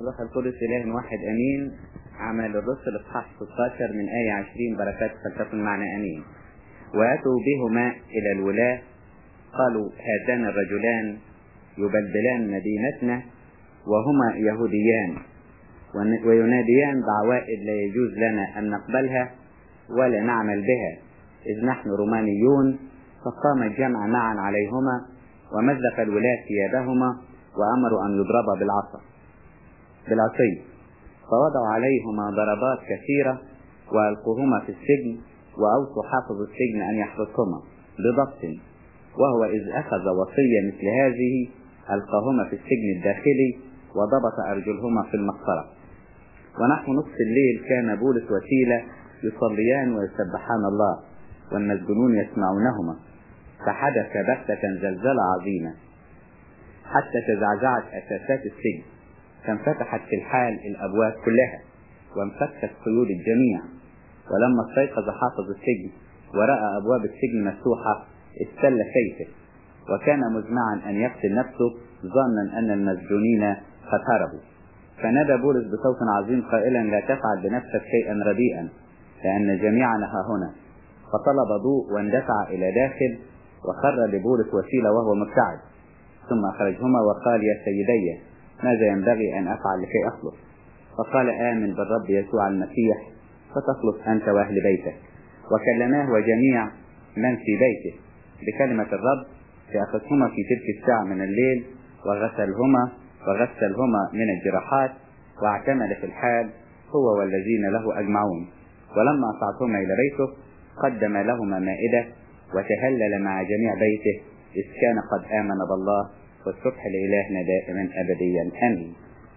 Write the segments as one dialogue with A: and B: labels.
A: والروح القدس إله واحد أمين عمل الرسل إصحاح 16 من آية 20 بركات فلتكن معنا أمين وأتوا بهما إلى الولاة قالوا هاتان الرجلان يبدلان مدينتنا وهما يهوديان ويناديان بعوائد لا يجوز لنا أن نقبلها ولا نعمل بها إذ نحن رومانيون فقام الجمع معا عليهما ومزق الولاة ثيابهما وأمروا أن يضربا بالعصا بالعصي فوضعوا عليهما ضربات كثيرة وألقوهما في السجن وأوصوا حافظ السجن أن يحرسهما بضبط وهو إذ أخذ وصية مثل هذه ألقاهما في السجن الداخلي وضبط أرجلهما في المقصرة ونحو نصف الليل كان بولس وسيلة يصليان ويسبحان الله والمسجونون يسمعونهما فحدث بغتة زلزلة عظيمة حتى تزعزعت أساسات السجن فانفتحت في الحال الأبواب كلها وانفكت قيود الجميع ولما استيقظ حافظ السجن ورأى أبواب السجن مفتوحة استل سيفه وكان مزمعا أن يقتل نفسه ظنا أن المسجونين قد هربوا فنادى بولس بصوت عظيم قائلا لا تفعل بنفسك شيئا رديئا لأن جميعنا ها هنا فطلب ضوء واندفع إلى داخل وخر لبولس وسيلة وهو مبتعد ثم أخرجهما وقال يا سيدي ماذا ينبغي أن أفعل لكي أخلص فقال آمن بالرب يسوع المسيح فتخلص أنت وأهل بيتك وكلماه وجميع من في بيته بكلمة الرب فأخذهما في تلك الساعة من الليل وغسلهما وغسلهما من الجراحات واعتمد في الحال هو والذين له أجمعون ولما أصعدهما إلى بيته قدم لهما مائدة وتهلل مع جميع بيته إذ كان قد آمن بالله والصبح لإلهنا دائما أبديا آمين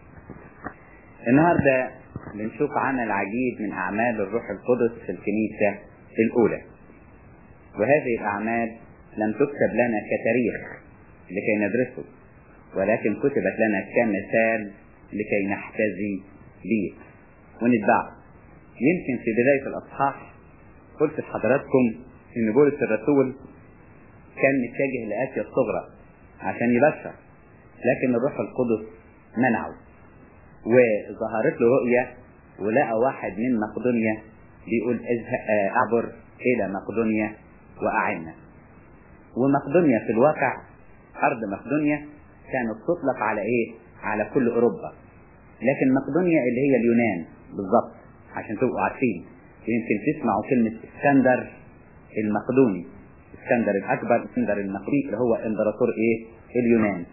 A: النهاردة بنشوف عمل عجيب من أعمال الروح القدس في الكنيسة الأولى وهذه الأعمال لم تكتب لنا كتاريخ لكي ندرسه ولكن كتبت لنا كمثال لكي نحتذي به ونتبعه يمكن في بداية الأصحاح قلت لحضراتكم إن بولس الرسول كان متجه لآسيا الصغرى عشان يبشر لكن الروح القدس منعه وظهرت له رؤية ولقى واحد من مقدونيا بيقول اعبر إلى مقدونيا وأعنا ومقدونيا في الواقع أرض مقدونيا كانت تطلق على إيه؟ على كل أوروبا لكن مقدونيا اللي هي اليونان بالظبط عشان تبقوا عارفين يمكن تسمعوا كلمة اسكندر المقدوني اسكندر الأكبر اسكندر المقدوني اللي هو امبراطور إيه؟ اليونان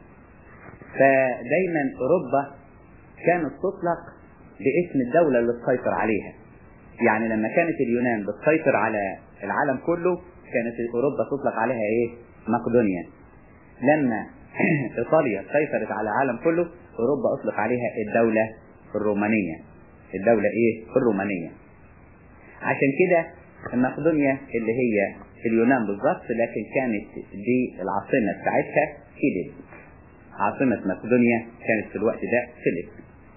A: فدايما أوروبا كانت تطلق باسم الدولة اللي تسيطر عليها يعني لما كانت اليونان بتسيطر على العالم كله كانت أوروبا تطلق عليها إيه؟ مقدونيا لما إيطاليا سيطرت على العالم كله أوروبا أطلق عليها الدولة الرومانية الدولة إيه؟ الرومانية عشان كده مقدونيا اللي هي في اليونان بالظبط لكن كانت دي العاصمة بتاعتها فيليب عاصمة مقدونيا كانت في الوقت ده فيليب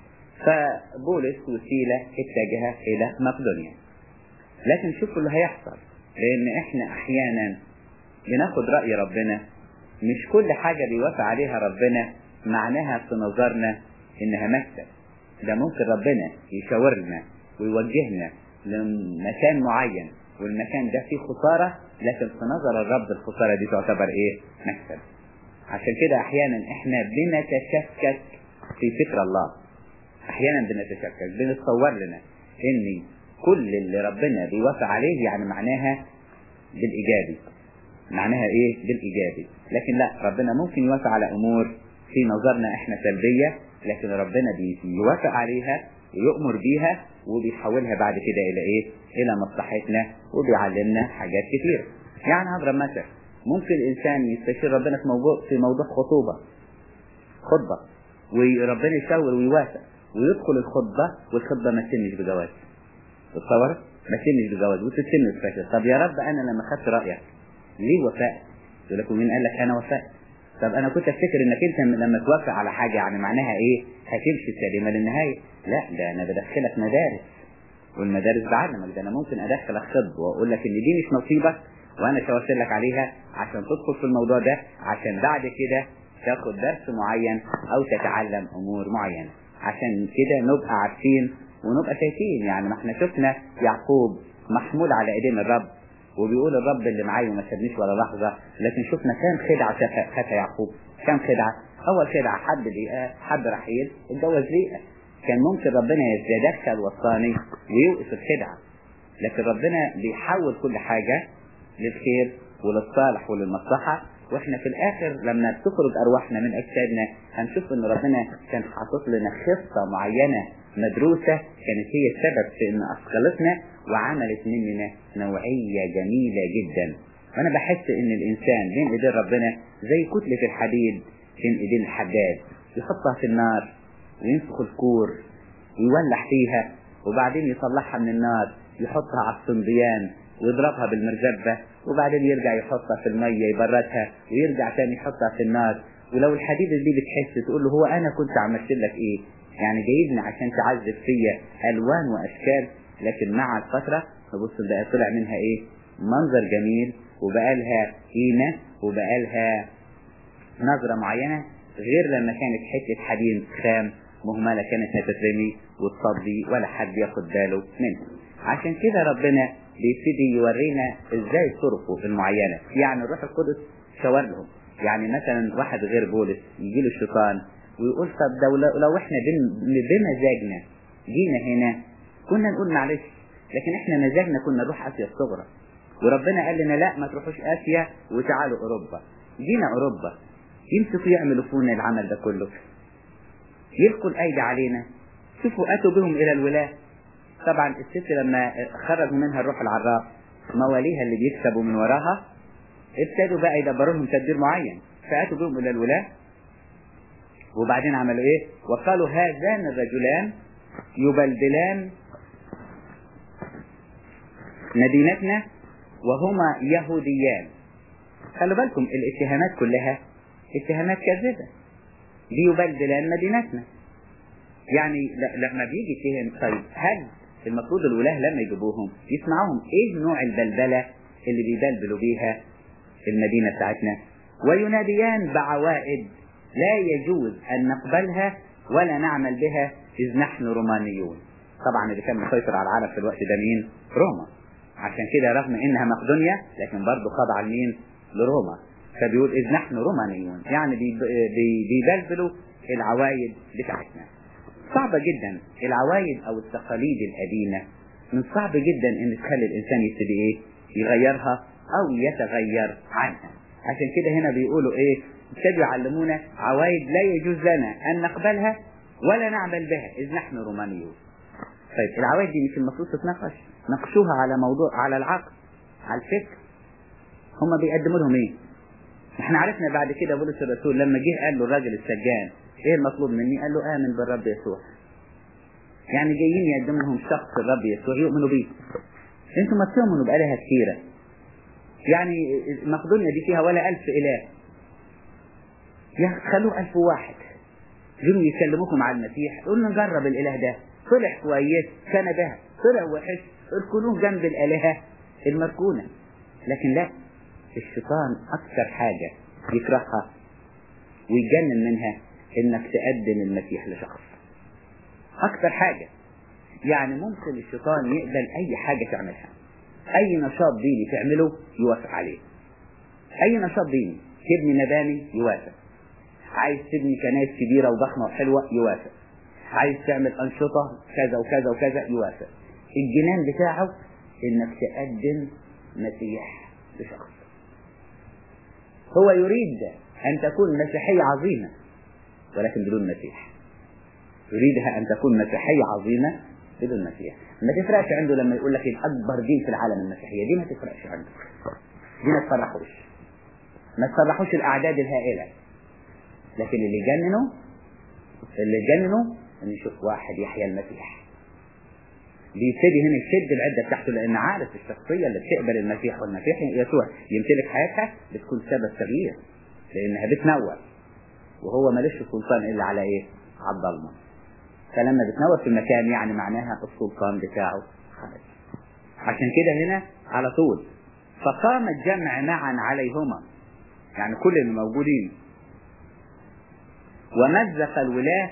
A: فبولس وسيلة اتجه إلى مقدونيا لكن شوفوا اللي هيحصل لأن إحنا أحيانا بناخد رأي ربنا مش كل حاجة بيوافق عليها ربنا معناها في نظرنا إنها مكتب ده ممكن ربنا يشاورنا ويوجهنا لمكان معين والمكان ده فيه خسارة لكن في نظر الرب الخسارة دي تعتبر إيه؟ مكسب عشان كده أحيانا إحنا بنتشكك في فكر الله أحيانا بنتشكك بنتصور لنا إن كل اللي ربنا بيوافق عليه يعني معناها بالإيجابي معناها إيه؟ بالإيجابي لكن لا ربنا ممكن يوافق على أمور في نظرنا إحنا سلبية لكن ربنا بيوافق عليها ويؤمر بيها وبيحولها بعد كده إلى إيه؟ إلى مصلحتنا وبيعلمنا حاجات كتير يعني هضرب مثل ممكن الإنسان يستشير ربنا في موضوع في موضوع خطوبة خطبة وربنا يشاور ويوافق ويدخل الخطبة والخطبة ما تتمش بجواز تتصور؟ ما تتمش بجواز وتتم بفشل طب يا رب أنا لما خدت رأيك ليه وفاء؟ يقول لك مين قال لك أنا وفاء؟ طب أنا كنت أفتكر إنك أنت لما توافق على حاجة يعني معناها إيه؟ هتمشي سليمة للنهاية لا ده أنا بدخلك مدارس والمدارس بعلمك ده أنا ممكن أدخلك خطب وأقول لك إن دي مش نصيبك وأنا شاورت لك عليها عشان تدخل في الموضوع ده عشان بعد كده تاخد درس معين أو تتعلم أمور معينة عشان كده نبقى عارفين ونبقى شايفين يعني ما احنا شفنا يعقوب محمول على ايدين الرب وبيقول الرب اللي معايا وما سابنيش ولا لحظه لكن شفنا كام خدعه خدها يعقوب كام خدعه اول خدعه حد لقاه حد رحيل اتجوز ليئه كان ممكن ربنا يتدخل وسطاني ويوقف الخدعه لكن ربنا بيحول كل حاجه للخير وللصالح وللمصلحه واحنا في الاخر لما تخرج ارواحنا من اجسادنا هنشوف ان ربنا كان حاطط لنا خطه معينه مدروسه كانت هي السبب في ان اثقلتنا وعملت مننا نوعيه جميله جدا وانا بحس ان الانسان بين ايدين ربنا زي كتله الحديد بين ايدين الحداد يحطها في النار وينفخ الكور ويولع فيها وبعدين يطلعها من النار يحطها على الصنديان ويضربها بالمرزبة وبعدين يرجع يحطها في المية يبردها ويرجع تاني يحطها في النار ولو الحديدة دي بتحس تقول له هو أنا كنت عملت لك إيه يعني جايبني عشان تعذب فيا ألوان وأشكال لكن مع الفترة تبص بقى طلع منها إيه منظر جميل وبقى لها قيمة وبقى لها نظرة معينة غير لما كانت حتة حديد خام مهملة كانت هتترمي وتصدي ولا حد ياخد باله منها عشان كده ربنا بيبتدي يورينا ازاي طرقه المعينة يعني الروح القدس شاور لهم يعني مثلا واحد غير بولس يجي له الشيطان ويقول طب ده لو, لو احنا بمزاجنا جينا هنا كنا نقول معلش لكن احنا مزاجنا كنا نروح اسيا الصغرى وربنا قال لنا لا ما تروحوش اسيا وتعالوا اوروبا جينا اوروبا يمسكوا يعملوا فينا العمل ده كله يلقوا الايدي علينا شوفوا اتوا بهم الى الولاة طبعا الست لما خرج منها الروح العراف مواليها اللي بيكسبوا من وراها ابتدوا بقى يدبروا لهم تدبير معين فاتوا بهم الى الولاة وبعدين عملوا ايه وقالوا هذان الرجلان يبلبلان مدينتنا وهما يهوديان خلوا بالكم الاتهامات كلها اتهامات كاذبة ليبلبلان مدينتنا يعني لما بيجي يتهم طيب هل المفروض الولاة لما يجيبوهم يسمعوهم ايه نوع البلبلة اللي بيبلبلوا بيها المدينة بتاعتنا ويناديان بعوائد لا يجوز ان نقبلها ولا نعمل بها اذ نحن رومانيون طبعا اللي كان مسيطر على العالم في الوقت ده مين روما عشان كده رغم انها مقدونيا لكن برضه خاضعه لمين لروما فبيقول اذ نحن رومانيون يعني بيبلبلوا العوايد بتاعتنا صعبة جدا العوايد او التقاليد القديمة من صعب جدا ان تخلي الانسان يبتدي ايه يغيرها او يتغير عنها عشان كده هنا بيقولوا ايه ابتدوا يعلمونا عوايد لا يجوز لنا ان نقبلها ولا نعمل بها اذ نحن رومانيون طيب العوايد دي مش المفروض تتناقش ناقشوها على موضوع على العقل على الفكر هم بيقدموا لهم ايه احنا عرفنا بعد كده بولس الرسول لما جه قال له الراجل السجان ايه المطلوب مني قال له امن بالرب يسوع يعني جايين يقدموا لهم شخص الرب يسوع يؤمنوا بيه انتوا ما تؤمنوا بآلهة كثيرة يعني مقدونيا دي فيها ولا ألف إله يا خلوه ألف واحد جم يكلموكم على المسيح قلنا نجرب الإله ده طلع كويس كان ده طلع وحش اركنوه جنب الآلهة المركونة لكن لا الشيطان أكثر حاجة يكرهها ويجنن منها إنك تقدم المسيح لشخص أكثر حاجة يعني ممكن الشيطان يقبل أي حاجة تعملها أي نشاط ديني تعمله يوافق عليه أي نشاط ديني تبني مباني يوافق عايز تبني كنائس كبيرة وضخمة وحلوة يوافق عايز تعمل أنشطة كذا وكذا وكذا يوافق الجنان بتاعه إنك تقدم مسيح لشخص هو يريد أن تكون مسيحية عظيمة ولكن بدون مسيح يريدها أن تكون مسيحية عظيمة بدون مسيح ما تفرقش عنده لما يقول لك الأكبر دين في العالم المسيحية دي ما تفرقش عنده دي ما تفرحوش ما تفرحوش الأعداد الهائلة لكن اللي يجننه اللي يجننه ان يشوف واحد يحيى المسيح بيبتدي هنا يشد العدة بتاعته لأن عارف الشخصية اللي بتقبل المسيح والمسيح يسوع يمتلك حياتها بتكون سبب تغيير لأنها بتنور وهو مالش سلطان إلا على إيه؟ على الضلمة فلما بتنور في المكان يعني معناها السلطان بتاعه خارج عشان كده هنا على طول فقام الجمع معا عليهما يعني كل اللي موجودين ومزق الولاة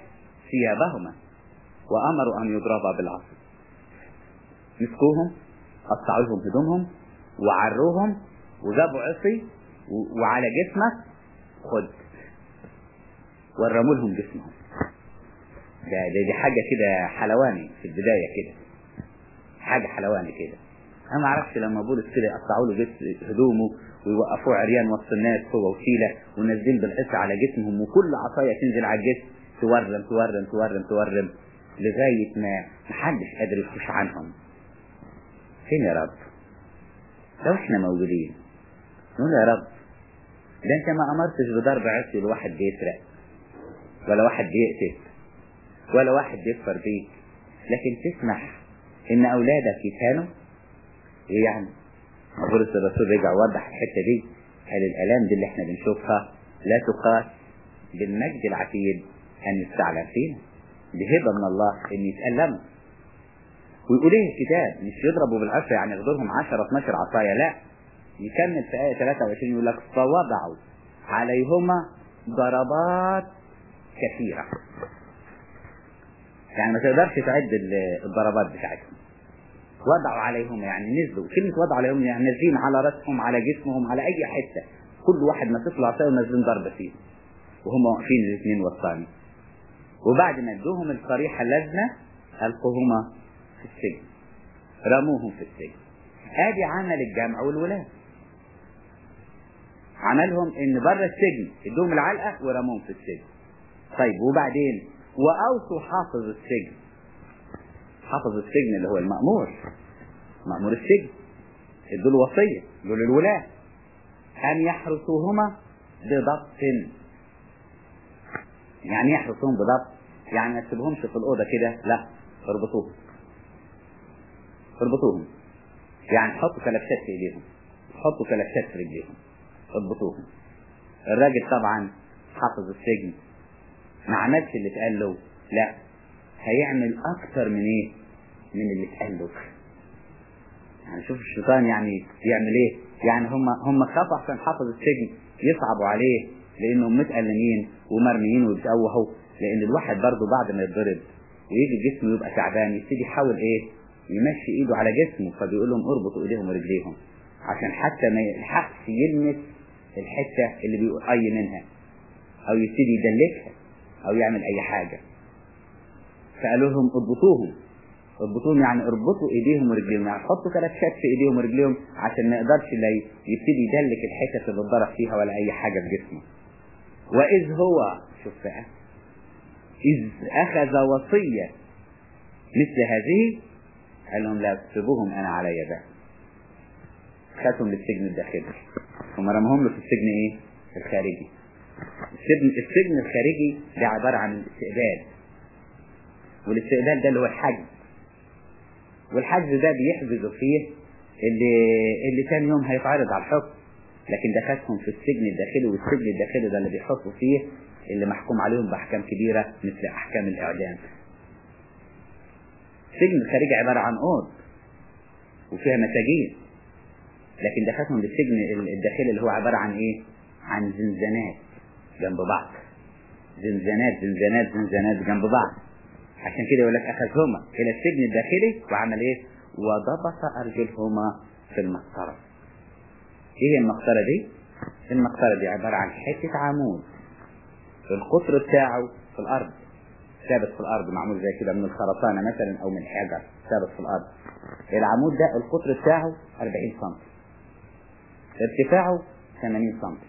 A: ثيابهما وأمروا أن يضربا بالعصا مسكوهم قطعوا لهم هدومهم وعروهم وجابوا عصي و- وعلى جسمك خد ورموا لهم جسمهم ده, ده دي حاجة كده حلواني في البداية كده حاجة حلواني كده أنا ما أعرفش لما بولس كده يقطعوا له جس هدومه ويوقفوه عريان وسط الناس هو وسيلة ونازلين بالعصا على جسمهم وكل عصاية تنزل على الجسم تورم تورم تورم تورم لغاية ما محدش قادر يخش عنهم فين يا رب لو احنا موجودين نقول يا رب ده انت ما امرتش بضرب عصي لواحد بيسرق ولا واحد بيقتل ولا واحد بيكفر بيك لكن تسمح ان اولادك يتهانوا ايه يعني بولس الرسول رجع وضح الحته دي قال الالام دي اللي احنا بنشوفها لا تقاس بالمجد العتيد ان يستعلم فينا دي هبه من الله ان يتألموا ويقول ايه الكتاب مش يضربوا بالعصا يعني يغدرهم 10 12 عصايه لا يكمل في آية 23 يقول لك فوضعوا عليهما ضربات كثيرة يعني ما تقدرش تعد ال- الضربات بتاعتهم وضعوا عليهم يعني نزلوا كلمة وضعوا عليهم يعني نازلين على رأسهم على جسمهم على أي حتة كل واحد ماسك له عصاية ونازلين ضرب فيه وهم واقفين الاثنين والثاني وبعد ما ادوهم الصريحة اللازمة ألقوهما في السجن رموهم في السجن ادي عمل الجمع والولاة عملهم ان بره السجن ادوهم العلقة ورموهم في السجن طيب وبعدين واوصوا حافظ السجن حافظ السجن اللي هو المأمور مأمور السجن ادوا له وصية ادوا للولاة ان يحرسوهما بضبط يعني يحرسوهم بضبط يعني ما تسيبهمش في الأوضة كده لا اربطوهم اربطوهم يعني حطوا كلبشات في ايديهم حطوا كلبشات في رجليهم اربطوهم الراجل طبعا حافظ السجن ما عملش اللي اتقال له لا هيعمل اكتر من ايه من اللي اتقال له يعني شوف الشيطان يعني يعمل ايه يعني هم هم خافوا عشان حافظ السجن يصعبوا عليه لانهم متألمين ومرميين ويتقوهوا لان الواحد برضه بعد ما يتضرب ويجي جسمه يبقى تعبان يبتدي يحاول ايه يمشي ايده على جسمه فبيقول لهم اربطوا ايديهم ورجليهم عشان حتى ما يلحقش يلمس الحته اللي بيقول اي منها او يبتدي يدلكها او يعمل اي حاجه فقالوا لهم اربطوهم اربطوهم يعني اربطوا ايديهم ورجليهم يعني حطوا كلبشات في ايديهم ورجليهم عشان ما يقدرش لا يبتدي يدلك الحتت اللي اتضرب فيها ولا اي حاجه في جسمه واذ هو شوف بقى اذ اخذ وصيه مثل هذه قال لهم لا تسيبوهم انا عليا بقى خدهم للسجن الداخلي ثم رمهم له في السجن ايه الخارجي السجن السجن الخارجي ده عبارة عن الاستقبال والاستقبال ده اللي هو الحجز والحجز ده بيحجزوا فيه اللي اللي تاني يوم هيتعرض على الحكم لكن ده خدهم في السجن الداخلي والسجن الداخلي ده اللي بيحطوا فيه اللي محكوم عليهم بأحكام كبيرة مثل أحكام الإعدام السجن الخارجي عبارة عن أوض وفيها مساجين لكن دخلتهم للسجن الداخلي اللي هو عبارة عن ايه عن زنزانات جنب بعض زنزانات زنزانات زنزانات جنب بعض عشان كده يقول لك اخذهما الى السجن الداخلي وعمل ايه وضبط ارجلهما في المقطرة ايه المقطرة دي المقطرة دي عبارة عن حتة عمود القطر بتاعه في الارض ثابت في الارض معمول زي كده من الخرسانة مثلا او من حجر ثابت في الارض العمود ده القطر بتاعه 40 سم ارتفاعه 80 سم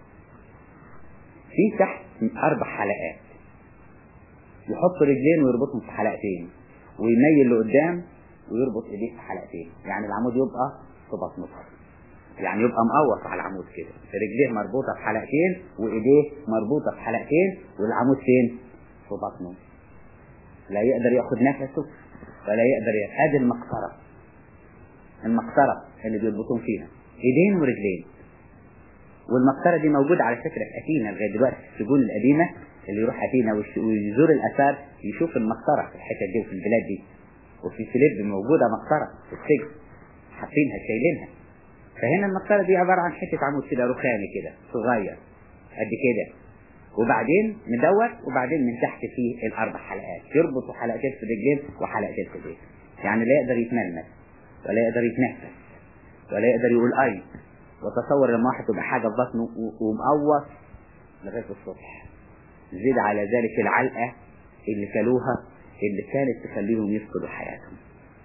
A: في تحت اربع حلقات يحط رجلين ويربطهم في حلقتين ويميل لقدام ويربط ايديه في حلقتين يعني العمود يبقى في بطنه يعني يبقى مقوص على العمود كده رجليه مربوطه في حلقتين وايديه مربوطه في حلقتين والعمود فين في بطنه لا يقدر ياخد نفسه ولا يقدر ياخد ادي المقطره المقطره اللي بيربطون فيها ايدين ورجلين والمقطره دي موجوده على فكره في اثينا لغايه دلوقتي في السجون القديمه اللي يروح اثينا ويزور الاثار يشوف المقطره في الحتت دي وفي البلاد دي وفي فيليب موجوده مقطره في السجن حاطينها شايلينها فهنا المقطره دي عباره عن حته عمود كده رخامي كده صغير قد كده وبعدين مدور وبعدين من تحت فيه الاربع حلقات يربطوا حلقتين في الرجلين وحلقتين في الايد يعني لا يقدر يتملمس ولا يقدر يتنفس ولا يقدر يقول اي وتصور لما واحد تبقى حاجه في بطنه ومقوص لغايه الصبح زيد على ذلك العلقه اللي كلوها اللي كانت تخليهم يفقدوا حياتهم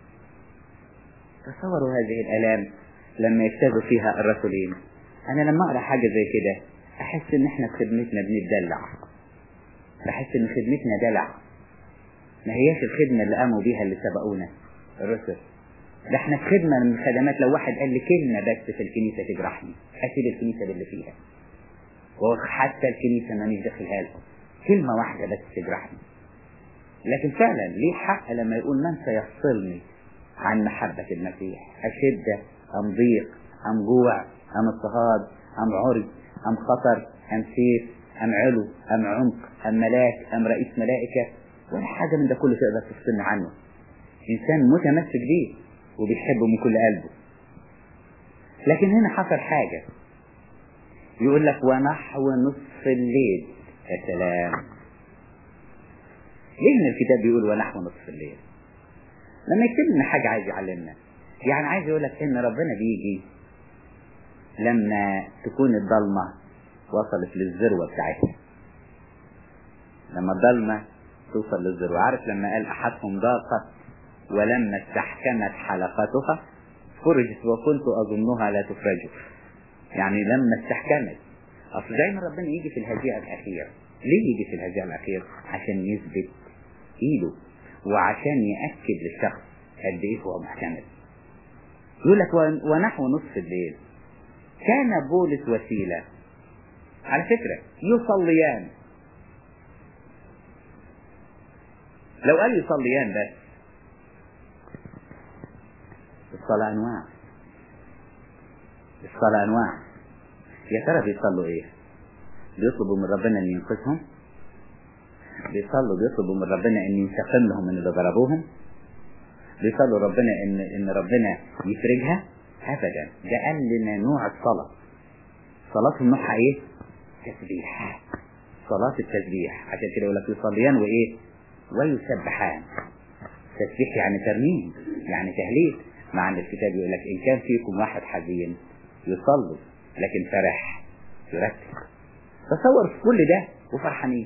A: تصوروا هذه الالام لما يجتازوا فيها الرسولين انا لما اقرا حاجه زي كده احس ان احنا في خدمتنا بنتدلع بحس ان خدمتنا دلع ما هياش الخدمه اللي قاموا بيها اللي سبقونا الرسل ده احنا في خدمه من الخدمات لو واحد قال لي كلمه بس في الكنيسه تجرحني اسيب الكنيسه باللي فيها وحتى الكنيسه مانيش داخلها لهم كلمه واحده بس تجرحني لكن فعلا ليه حق لما يقول من سيفصلني عن محبة المسيح أشدة أم ضيق أم جوع أم اضطهاد أم عري أم خطر أم سيف أم علو أم عمق أم ملاك أم رئيس ملائكة ولا حاجة من ده كله تقدر تفصلني عنه إنسان متمسك بيه وبيحبه من كل قلبه لكن هنا حصل حاجة يقول لك ونحو نصف الليل يا سلام ليه ان الكتاب بيقول ونحو نصف الليل لما يكتب لنا حاجة عايز يعلمنا يعني عايز يقول لك ان ربنا بيجي لما تكون الضلمة وصلت للذروة بتاعتها لما الضلمة توصل للذروة عارف لما قال أحدهم ضاقت ولما استحكمت حلقتها فرجت وكنت أظنها لا تفرج يعني لما استحكمت أصل دايما ربنا يجي في الهزيع الأخير ليه يجي في الهزيع الأخير عشان يثبت إيده وعشان يأكد للشخص قد إيه هو محتمل يقول لك ونحو نصف الليل كان بولس وسيلة على فكرة يصليان لو قال يصليان بس الصلاة أنواع الصلاة أنواع يا ترى بيصلوا إيه؟ بيطلبوا من ربنا أن ينقذهم بيصلوا بيطلبوا من ربنا أن ينتقم لهم من اللي ضربوهم بيصلوا ربنا أن أن ربنا يفرجها أبدا ده قال لنا نوع الصلاة صلاتهم نوعها إيه؟ تسبيح صلاة التسبيح عشان كده يقول لك يصليان وإيه؟ ويسبحان تسبيح يعني ترنيم يعني تهليل مع ان الكتاب يقول لك ان كان فيكم واحد حزين يصلوا لكن فرح يرتب تصور في كل ده وفرحانين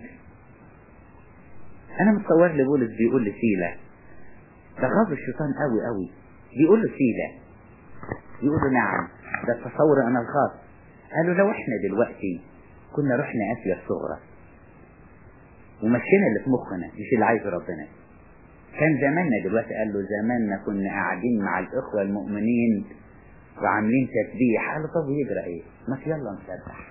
A: انا متصور لبولس بيقول لسيلة ده غاظ الشيطان قوي قوي بيقول له سيلة يقول له نعم ده تصور انا الخاص قالوا لو احنا دلوقتي كنا رحنا اسيا الصغرى ومشينا اللي في مخنا مش اللي عايزه ربنا كان زماننا دلوقتي قال له زماننا كنا قاعدين مع الإخوة المؤمنين وعاملين تسبيح قال له طب يجرى ايه؟ ما يلا نسبح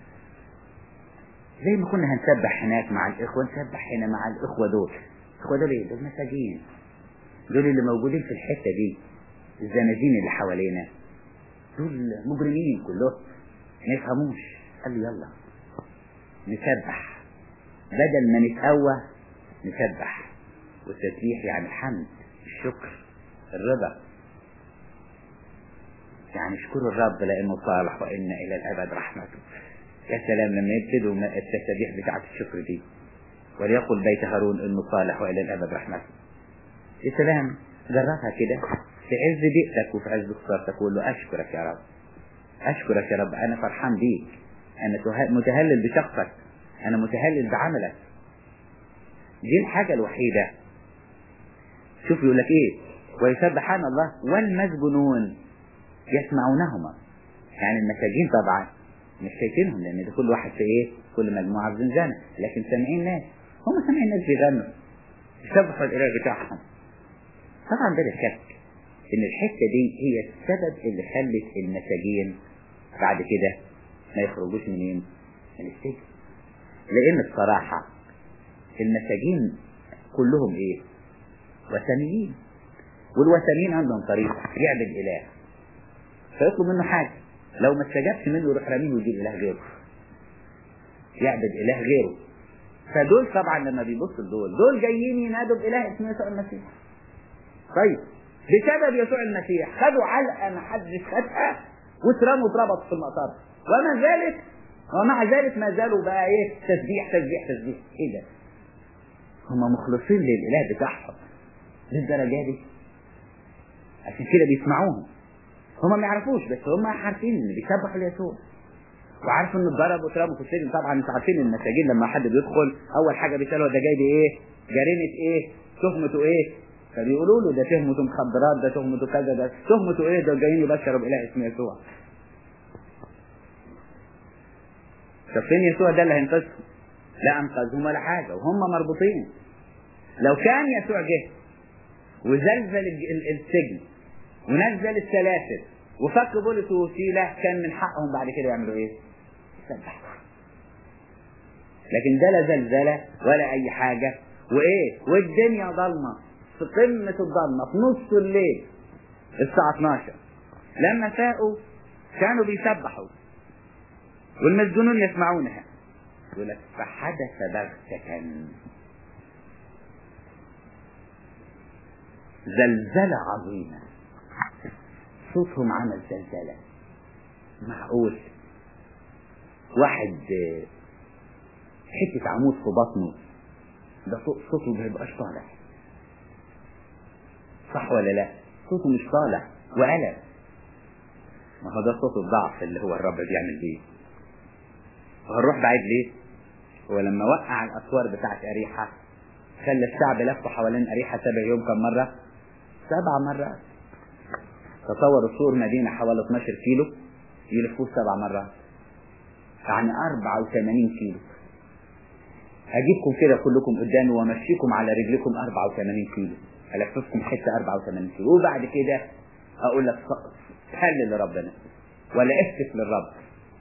A: زي ما كنا هنسبح هناك مع الإخوة نسبح هنا مع الإخوة دول الإخوة دول ايه؟ دول مساجين دول اللي موجودين في الحتة دي الزنازين اللي حوالينا دول مجرمين كلهم ما يفهموش قال له يلا نسبح بدل ما نتقوى نسبح والتسبيح يعني الحمد الشكر الرضا يعني اشكروا الرب لانه صالح وان الى الابد رحمته يا سلام لما يبتدوا التسابيح بتاعت الشكر دي وليقل بيت هارون انه صالح والى الابد رحمته يا سلام جربها كده في عز بيئتك وفي عز خسارتك قول له اشكرك يا رب اشكرك يا رب انا فرحان بيك انا متهلل بشخصك انا متهلل بعملك دي الحاجة الوحيدة شوف يقول لك ايه ويسبحان الله والمسجونون يسمعونهما يعني المساجين طبعا مش شايفينهم لان ده كل واحد في ايه كل مجموعة في زنزانة لكن سامعين ناس هم سامعين ناس بيغنوا يسبحوا الاله بتاعهم طبعا ده شك ان الحتة دي هي السبب اللي خلت المساجين بعد كده ما يخرجوش منين من السجن لان الصراحة المساجين كلهم ايه وثنيين والوثنيين عندهم طريقة يعبد اله فيطلب منه حاجة لو ما استجابش منه يروح راميه ويجيب اله غيره يعبد اله غيره فدول طبعا لما بيبص لدول دول جايين ينادوا باله اسمه يسوع المسيح طيب بسبب يسوع المسيح خدوا علقه ما حدش خدها واترموا اتربط في المقطار وما ذلك ومع ذلك ما زالوا بقى ايه تسبيح تسبيح تسبيح ايه ده هم مخلصين للاله بتاعهم للدرجه دي عشان كده بيسمعوهم هم ما يعرفوش بس هم عارفين ان بيسبحوا ليسوع وعارفوا ان اتضرب واترموا في السجن طبعا انتوا عارفين المساجين لما حد بيدخل اول حاجه بيسالوا ده جاي بايه؟ جريمه ايه؟ تهمته ايه؟ فبيقولوا له ده تهمته مخدرات ده تهمته كذا ده تهمته ايه ده جايين يبشروا باله اسمه يسوع طب فين يسوع ده اللي هينقذهم؟ لا انقذهم ولا حاجه وهم مربوطين لو كان يسوع جه وزلزل السجن ونزل السلاسل وفك بولس ووسيلة كان من حقهم بعد كده يعملوا ايه؟ يسبحوا لكن ده لا زلزلة ولا أي حاجة وإيه؟ والدنيا ضلمة في قمة الضلمة في نص الليل الساعة 12 لما فاقوا كانوا بيسبحوا والمسجونون يسمعونها يقول لك فحدث بغتة زلزلة عظيمة صوتهم عمل زلزلة معقول واحد حتة عمود في بطنه ده صوته ما يبقاش طالع صح ولا لا صوته مش طالع وقلب ما هو ده صوت الضعف اللي هو الرب بيعمل بيه وهنروح بعيد ليه هو لما وقع الاسوار بتاعت اريحة خلى الشعب لف حوالين اريحة سبع يوم كم مرة سبع مرات تصور سور مدينة حوالي 12 كيلو يلفوه سبع مرات يعني 84 كيلو هجيبكم كده كلكم قدامي وامشيكم على رجلكم 84 كيلو الففكم حته 84 كيلو وبعد كده اقول لك حل لربنا ولا اهتف للرب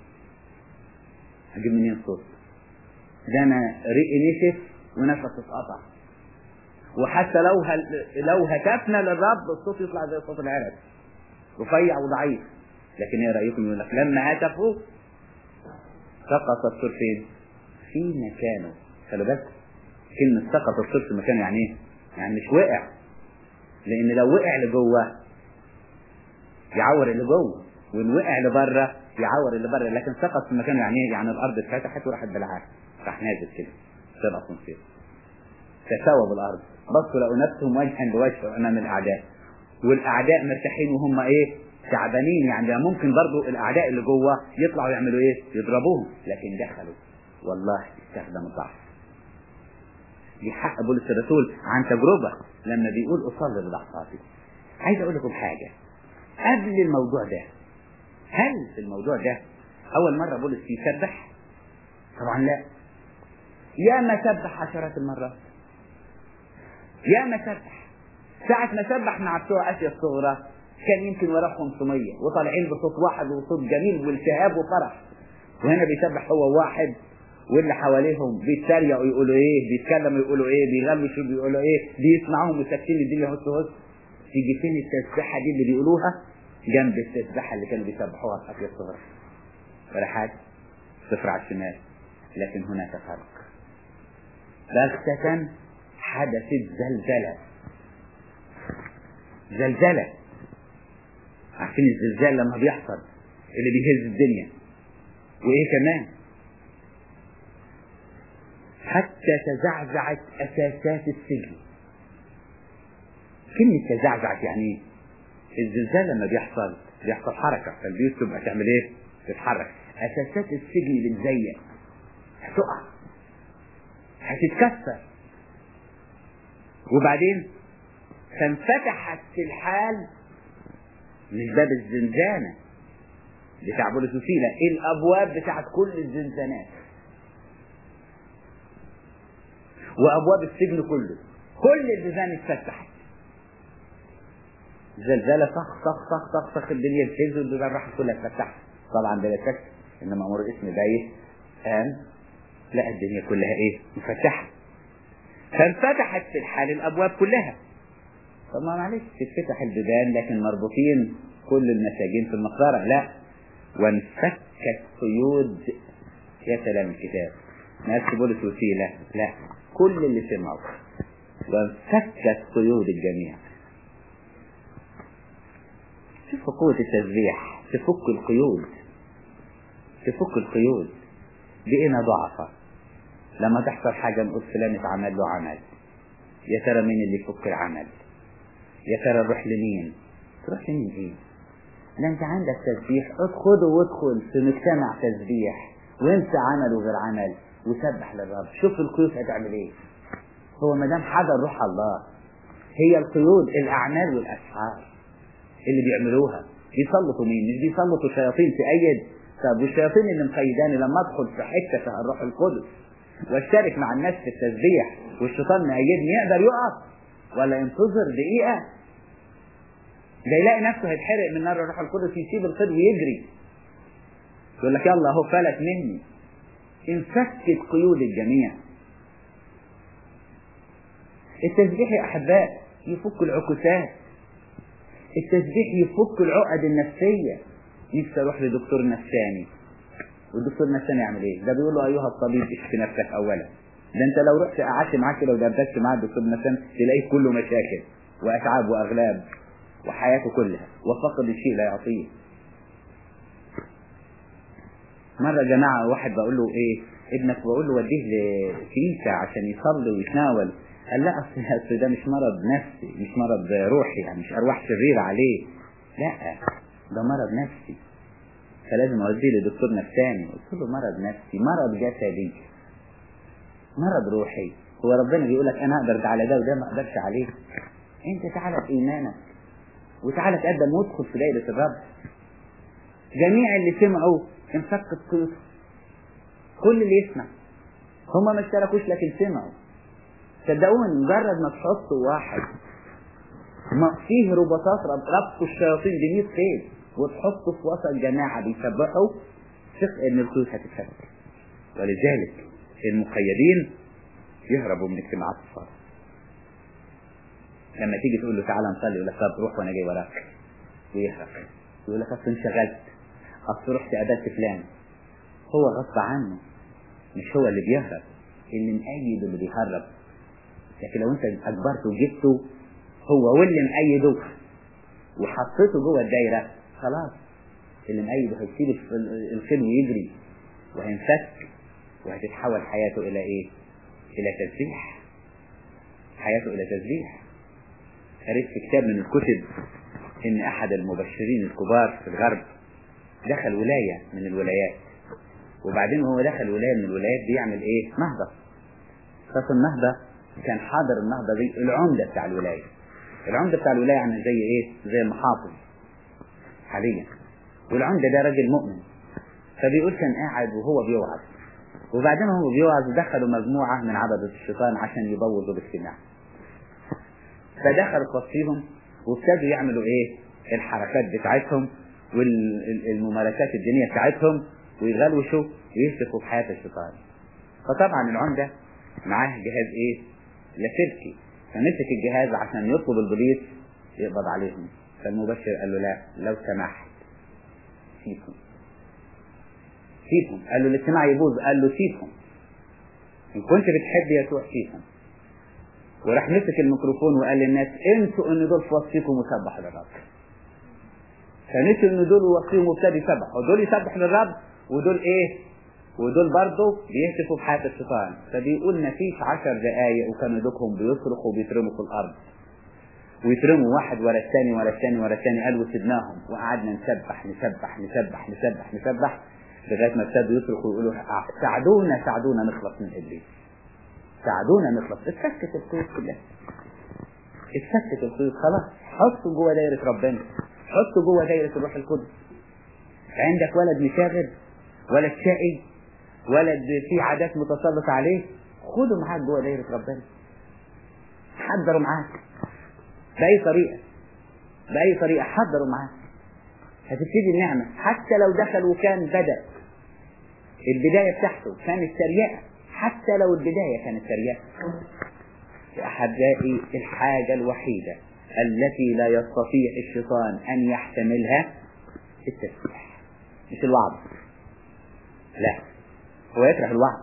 A: هجيب منين صوت ده انا ريقي نشف ونفسي اتقطع وحتى لو هل لو هتفنا للرب الصوت يطلع زي صوت العرس رفيع وضعيف لكن ايه رايكم يقول لك لما هتفوا سقط الصوت فين؟ في مكانه خلي بالك كلمة سقط الصوت في مكانه يعني ايه؟ يعني مش وقع لان لو وقع لجوه يعور اللي جوه وان وقع لبره يعور اللي بره لكن سقط في مكانه يعني ايه؟ يعني الارض اتفتحت وراحت بالعكس راح نازل كده سبع صنفير تساوى بالارض بصوا لقوا نفسهم وجها لوجه امام الاعداء والاعداء مرتاحين وهم ايه تعبانين يعني ممكن برضو الاعداء اللي جوه يطلعوا يعملوا ايه يضربوهم لكن دخلوا والله استخدم الضعف دي حق بولس الرسول عن تجربة لما بيقول أصلي بضعفاتي عايز أقول لكم حاجة قبل الموضوع ده هل في الموضوع ده أول مرة بولس يسبح؟ طبعا لا يا ما سبح عشرات المرات يا ما سبح ساعة ما سبح مع بتوع آسيا الصغرى كان يمكن وراه 500 وطالعين بصوت واحد وصوت جميل والتهاب وفرح وهنا بيسبح هو واحد واللي حواليهم بيتريقوا يقولوا ايه بيتكلموا يقولوا ايه بيغمشوا بيقولوا ايه بيسمعوهم وساكتين الدنيا هس هس تيجي فين التسبيحه دي اللي بيقولوها جنب التسبيحه اللي كانوا بيسبحوها في اسيا الصغرى ولا حاجه صفر على الشمال لكن هناك فرق بغتة حدثت زلزلة زلزلة عارفين الزلزال لما بيحصل اللي بيهز الدنيا وايه كمان حتى تزعزعت اساسات السجن كلمة تزعزعت يعني ايه؟ الزلزال لما بيحصل بيحصل حركة فالبيوت تبقى تعمل ايه؟ تتحرك اساسات السجن بتزيق هتقع هتتكسر وبعدين فانفتحت في الحال مش باب الزنزانة بتاع بولس وسيلة الأبواب بتاعت كل الزنزانات وأبواب السجن كله كل البيبان اتفتحت زلزالة طخ طخ طخ طخ طخ الدنيا بتهز والبيبان راحت كلها اتفتحت طبعا بلا شك إن مأمور اسم بايت قام لقى الدنيا كلها ايه مفتحة فانفتحت في الحال الابواب كلها طب ما معلش تتفتح البيبان لكن مربوطين كل المساجين في المقبرة لا وانفكت قيود يا سلام الكتاب ما بولس وسيلة لا كل اللي سمعوا وانفكت قيود الجميع شوفوا قوة التسبيح تفك القيود تفك القيود بقينا ضعفة لما تحصل حاجة نقول فلان اتعمل له عمل يا ترى مين اللي يفك العمل يا ترى نروح لمين تروح لمين ايه ده انت عندك تسبيح ادخل وادخل في مجتمع تسبيح وانسى عمل وغير عمل وسبح للرب شوف القيود هتعمل ايه هو ما دام حضر روح الله هي القيود الاعمال والاسحار اللي بيعملوها بيسلطوا مين مش بيسلطوا شياطين تأيد طب والشياطين اللي مقيداني لما ادخل في حته فيها الروح القدس واشترك مع الناس في التسبيح والشيطان مأيدني يقدر يقف ولا ينتظر دقيقة ده يلاقي نفسه هيتحرق من نار الروح القدس يسيب الخير ويجري يقول لك يلا اهو فلت مني انفكت قيود الجميع التسبيح يا احباء يفك العكوسات التسبيح يفك العقد النفسية نفسي اروح لدكتور نفساني والدكتور النفساني يعمل ايه ده بيقول له ايها الطبيب اشف نفسك اولا ده انت لو رحت قعدت معاه كده ودردشت مع الدكتور النفساني تلاقيه كله مشاكل واتعاب واغلاب وحياته كلها وفقد الشيء لا يعطيه مرة جماعة واحد بقول له ايه ابنك بقول له وديه لكنيسة عشان يصلي ويتناول قال لا اصل اصل ده مش مرض نفسي مش مرض روحي يعني مش ارواح شريرة عليه لا ده مرض نفسي فلازم اوديه لدكتور نفساني قلت له مرض نفسي مرض جسدي مرض روحي هو ربنا بيقول لك انا اقدر على ده وده ما اقدرش عليه انت تعالى بايمانك وتعالى تقدم وادخل في دائرة الرب جميع اللي سمعوا انفكت قيوده كل اللي يسمع هم ما اشتركوش لكن سمعوا صدقوني مجرد ما تحطوا واحد ما فيه رباطات ربطوا الشياطين ب 100 خيل وتحطوا في وسط جماعة بيسبحوا ثق ان القيود هتتفك ولذلك المقيدين يهربوا من اجتماعات الصلاة لما تيجي تقول له تعالى نصلي يقول لك طب روح وانا جاي وراك ويهرب يقول لك اصل انشغلت اصل رحت قابلت فلان هو غصب عنه مش هو اللي بيهرب اللي مأيده اللي بيهرب لكن لو انت اجبرته وجبته هو واللي مأيده وحطيته جوه الدايرة خلاص اللي مأيده هيسيب الخيل ويجري وهينفك وهتتحول حياته الى ايه الى تسبيح حياته الى تسبيح قريت في كتاب من الكتب ان احد المبشرين الكبار في الغرب دخل ولاية من الولايات وبعدين وهو دخل ولاية من الولايات بيعمل ايه نهضة ففي النهضة كان حاضر النهضة دي العمدة بتاع الولاية العمدة بتاع الولاية عامل زي ايه زي المحافظ حاليا والعمدة ده راجل مؤمن فبيقول كان قاعد وهو بيوعظ وبعدين هو بيوعظ دخلوا مجموعة من عبدة الشيطان عشان يبوظوا الاجتماع فدخلوا وسطيهم وابتدوا يعملوا ايه الحركات بتاعتهم والممارسات الدينية بتاعتهم ويغلوشوا ويسلكوا في حياة الشيطان فطبعا العمدة معاه جهاز ايه لاسلكي فمسك الجهاز عشان يطلب البوليس يقبض عليهم فالمبشر قال له لا لو سمحت سيبهم سيبهم قال له الاجتماع يبوظ قال له سيبهم ان كنت بتحب يسوع سيبهم وراح مسك الميكروفون وقال للناس انسوا ان دول في وسطكم وسبحوا للرب فنسوا ان دول وسطهم وابتدوا يسبحوا ودول يسبحوا للرب ودول ايه ودول برضه بيهتفوا بحياة الشيطان فبيقول مفيش عشر دقايق وكانوا دوكهم بيصرخوا وبيترموا في الارض ويترموا واحد ورا الثاني ورا الثاني ورا الثاني قال وسيبناهم وقعدنا نسبح نسبح نسبح نسبح نسبح لغايه ما ابتدوا يصرخوا ويقولوا ساعدونا ساعدونا نخلص من ابليس ساعدونا نخلص اتفكت القيود كلها اتفكت القيود خلاص حطوا جوه دايرة ربنا حطوا جوه دايرة الروح القدس عندك ولد مشاغب ولد شقي ولد فيه عادات متسلط عليه خده معاك جوه دايرة ربنا حضروا معاك بأي طريقة بأي طريقة حضروا معاك هتبتدي النعمة حتى لو دخل وكان بدأ البداية بتاعته كانت تريقة حتى لو البداية كانت تريقة يا أحبائي الحاجة الوحيدة التي لا يستطيع الشيطان أن يحتملها التسبيح مش الوعظ لا هو يكره الوعظ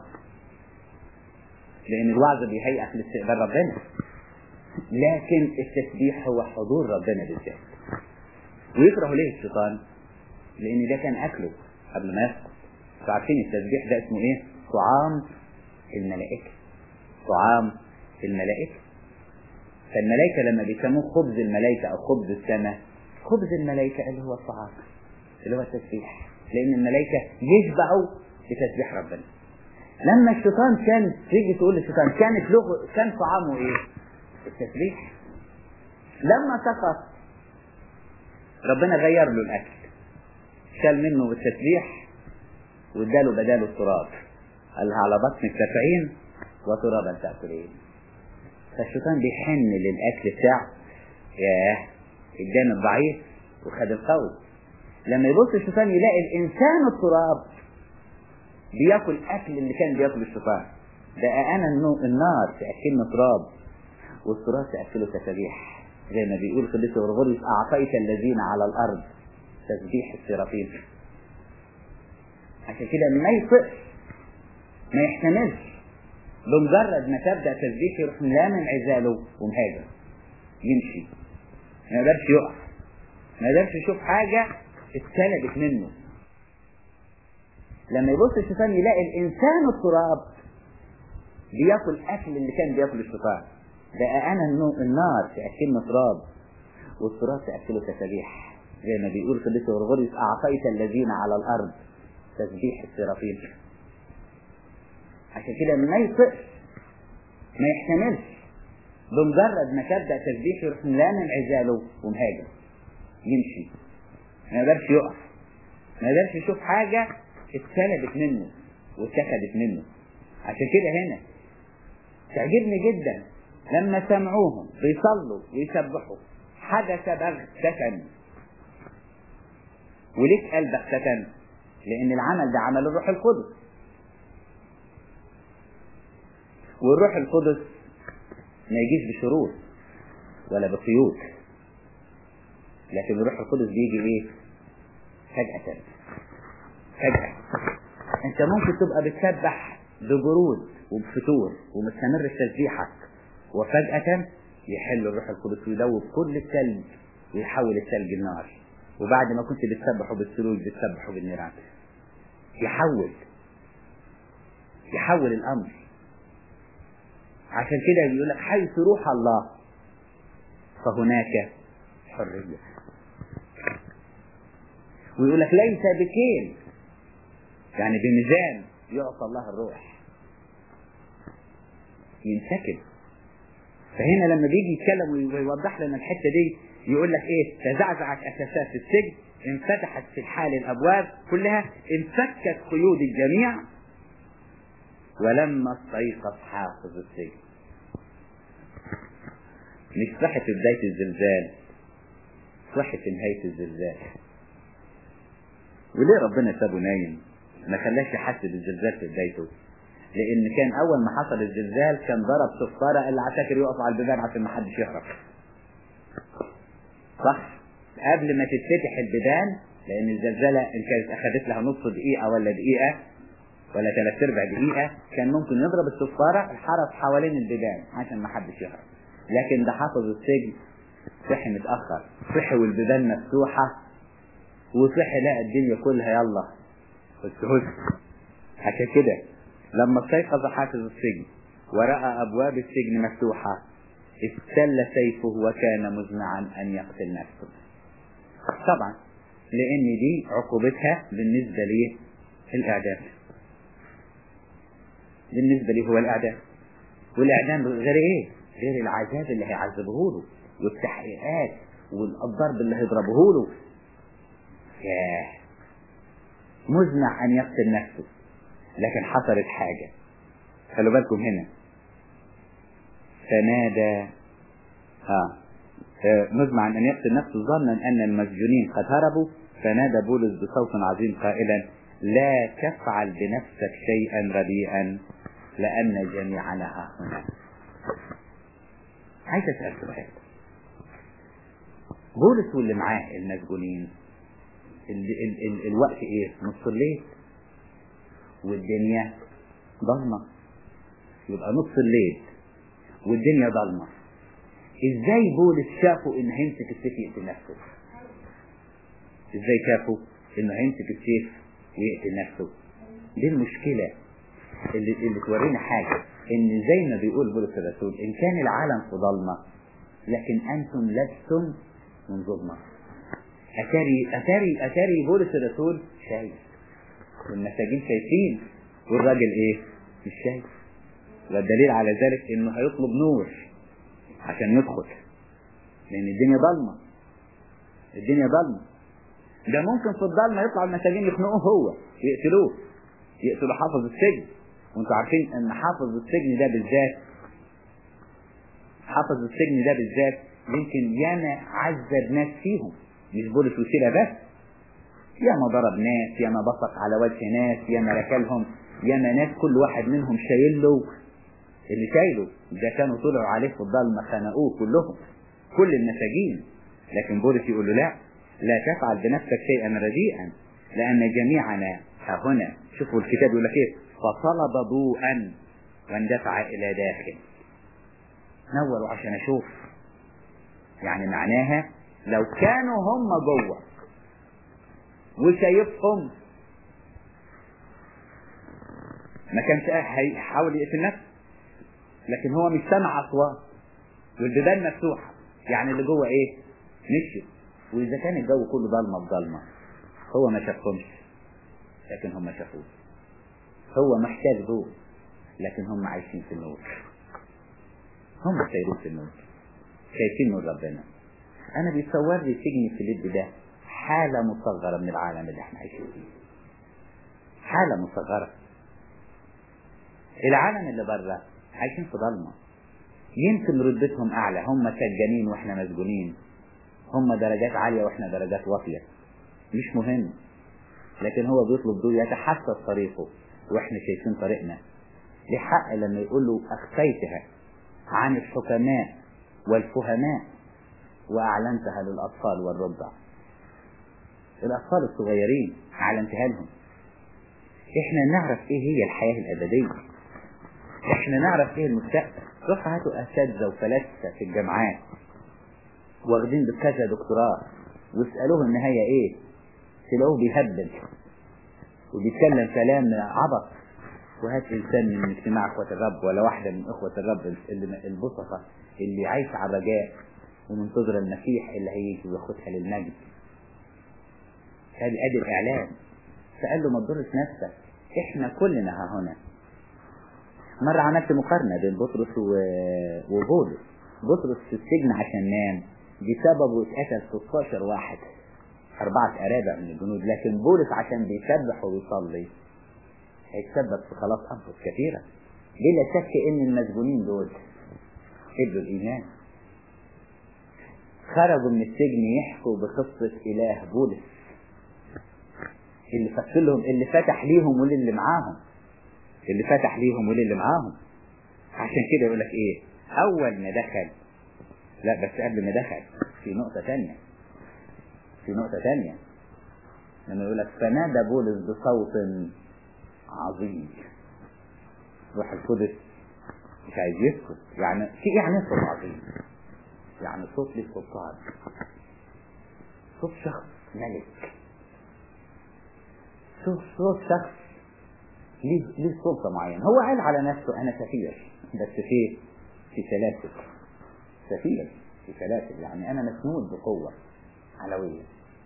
A: لأن الوعظ بيهيئك لاستقبال ربنا لكن التسبيح هو حضور ربنا بالذات ويكره ليه الشيطان لأن ده كان أكله قبل ما يسقط عارفين التسبيح ده اسمه ايه طعام الملائكة طعام الملائكة فالملائكة لما بيسموه خبز الملائكة او خبز السماء خبز الملائكة اللي هو الطعام اللي هو التسبيح لان الملائكة يشبعوا بتسبيح ربنا لما الشيطان كان تيجي تقول للشيطان كانت له كان طعامه ايه التسبيح لما سقط ربنا غير له الاكل شال منه التسبيح واداله بداله التراب قال على بطنك تفعين وترابا تاكلين فالشيطان بيحن للاكل بتاعه ياه ادانا الضعيف وخد القوي لما يبص الشيطان يلاقي الانسان التراب بياكل اكل اللي كان بياكل الشيطان ده انا النار تاكلنا تراب والتراب تاكله تسابيح زي ما بيقول قديس غرغوريوس اعطيت الذين على الارض تسبيح السرافين عشان كده ما يطقش ما يحتملش بمجرد ما تبدا تسبيح يروح لامم عزاله ومهاجر يمشي ما يقدرش يقف ما يقدرش يشوف حاجه اتسلبت منه لما يبص الشيطان يلاقي الانسان التراب بياكل اكل اللي كان بياكل الشيطان ده انا النار تاكلنا تراب والتراب تاكله تسابيح زي ما بيقول قديس غرغوريوس اعطيت الذين على الارض تسبيح السرافين عشان كده ما يطقش ما يحتملش بمجرد ما تبدا تسبيح يروح لامم عزاله ومهاجر يمشي ما يقدرش يقف ما يقدرش يشوف حاجه اتسلبت منه واتخذت منه عشان كده هنا تعجبني جدا لما سمعوهم بيصلوا ويسبحوا حدث بغتة وليك قال بغتة لأن العمل ده عمل الروح القدس والروح القدس ما يجيش بشروط ولا بقيود لكن الروح القدس بيجي ايه فجأة فجأة انت ممكن تبقى بتسبح ببرود وبفتور ومستمر في تسبيحك وفجأة يحل الروح القدس ويدوب كل الثلج ويحول الثلج لنار وبعد ما كنت بتسبحه بالثلوج بتسبحه بالنيران يحول يحول الامر عشان كده بيقول لك حيث روح الله فهناك حريه ويقول لك ليس بكيل يعني بميزان يعطى الله الروح ينسكب فهنا لما بيجي يتكلم ويوضح لنا الحته دي يقول لك ايه تزعزعت اساسات السجن انفتحت في الحال الابواب كلها انفكت قيود الجميع ولما استيقظ حافظ السجن مش صحة في بداية الزلزال صحة في نهاية الزلزال وليه ربنا سابه نايم ما خلاش يحس بالزلزال في بدايته لان كان اول ما حصل الزلزال كان ضرب صفارة اللي عساكر يقفوا على البيبان عشان ما حدش يهرب صح قبل ما تتفتح البيبان لان الزلزالة ان كانت اخذت لها نص دقيقة ولا دقيقة ولا ثلاث ارباع دقيقة كان ممكن يضرب الصفارة الحرس حوالين البيبان عشان ما حدش يهرب لكن ده حافظ السجن صحي متأخر صحي والبيبان مفتوحة وصحي لقى الدنيا كلها يلا هس عشان كده لما استيقظ حافظ السجن ورأى أبواب السجن مفتوحة استل سيفه وكان مزمعا أن يقتل نفسه طبعا لأن دي عقوبتها بالنسبة ليه الإعدام بالنسبة ليه هو الإعدام والإعدام غير إيه غير العذاب اللي هيعذبه له والتحقيقات والضرب اللي هيضربه له ياه مزمع أن يقتل نفسه لكن حصلت حاجة خلوا بالكم هنا فنادى ها مزمعا أن يقتل نفسه ظنا أن المسجونين قد هربوا فنادى بولس بصوت عظيم قائلا لا تفعل بنفسك شيئا رديئا لأن جميعنا ها هنا عايز أسأل سؤال بولس واللي معاه المسجونين ال ال ال الوقت ايه نص الليل والدنيا ضلمة يبقى نص الليل والدنيا ضلمة ازاي بولس شافوا ان هيمسك السيف يقتل نفسه ازاي شافوا انه هيمسك السيف ويقتل نفسه دي المشكلة اللي, اللي تورينا حاجة ان زي ما بيقول بولس الرسول ان كان العالم في ضلمة لكن انتم لستم من ظلمة اتاري اتاري اتاري بولس الرسول شايف والمساجين شايفين والراجل ايه مش شايف والدليل على ذلك انه هيطلب نور عشان يدخل لان الدنيا ضلمة الدنيا ضلمة ده ممكن في الضلمة يطلع المساجين يخنقوه هو يقتلوه يقتلوا حافظ السجن وانتوا عارفين ان حافظ السجن ده بالذات حافظ السجن ده بالذات يمكن ياما عذب ناس فيهم مش بولس وسيلة بس ياما ضرب ناس ياما بصق على وجه ناس ياما ركلهم ياما ناس كل واحد منهم شايل له اللي شايله ده كانوا طلعوا عليه في الضلمة خنقوه كلهم كل المساجين لكن بولس يقول له لا لا تفعل بنفسك شيئا رديئا لأن جميعنا ها هنا شوفوا الكتاب يقول لك ايه فطلب ضوءا واندفع إلى داخل نوروا عشان أشوف يعني معناها لو كانوا هم جوه وشايفهم ما كانش هيحاول يقتل نفسه لكن هو مش سامع اصوات والبيبان مفتوحه يعني اللي جوه ايه مشي واذا كان الجو كله ضلمه بضلمه هو ما شافهمش لكن هم شافوه هو محتاج ضوء لكن هم عايشين في النور هم سايرين في النور شايفين نور ربنا انا بيتصور لي سجن فيليب ده حالة مصغرة من العالم اللي احنا عايشين فيه حالة مصغرة العالم اللي بره عايشين في ضلمة يمكن رتبتهم اعلى هم سجانين واحنا مسجونين هم درجات عالية واحنا درجات واطية مش مهم لكن هو بيطلب دول يتحسس طريقه واحنا شايفين طريقنا ليه حق لما يقول له اخفيتها عن الحكماء والفهماء واعلنتها للاطفال والرضع الاطفال الصغيرين اعلنتها لهم احنا نعرف ايه هي الحياة الابدية احنا نعرف ايه المستقبل روح هاتوا اساتذه وفلاسفه في الجامعات واخدين بكذا دكتوراه واسالوه النهايه ايه تلاقوه بيهبل وبيتكلم كلام عبط وهات انسان من اجتماع اخوة الرب ولا واحدة من اخوة الرب اللي البسطة اللي عايشة على رجاء ومنتظرة المسيح اللي هيجي وياخدها للمجد ادي ادي الاعلان فقال له ما تضرش نفسك احنا كلنا ها هنا مرة عملت مقارنة بين بطرس وبولس بطرس في السجن عشان نام بسببه اتقتل 16 واحد أربعة أرابع من الجنود لكن بولس عشان بيسبح وبيصلي هيتسبب في خلاص أنفس كثيرة بلا شك إن المسجونين دول قبلوا الإيمان خرجوا من السجن يحكوا بقصة إله بولس اللي فتح لهم اللي فتح ليهم واللي معاهم اللي فتح ليهم واللي معاهم عشان كده يقول لك ايه اول ما دخل لا بس قبل ما دخل في نقطة تانية في نقطة تانية لما يقول لك فنادى بولس بصوت عظيم روح القدس مش عايز يسكت يعني في يعني صوت عظيم يعني صوت ليه سلطان صوت شخص ملك صوت صوت شخص ليه ليه سلطة معينة هو قال على نفسه أنا سفير بس في في سلاسل سفير في سلاسل يعني أنا مسنود بقوة علوية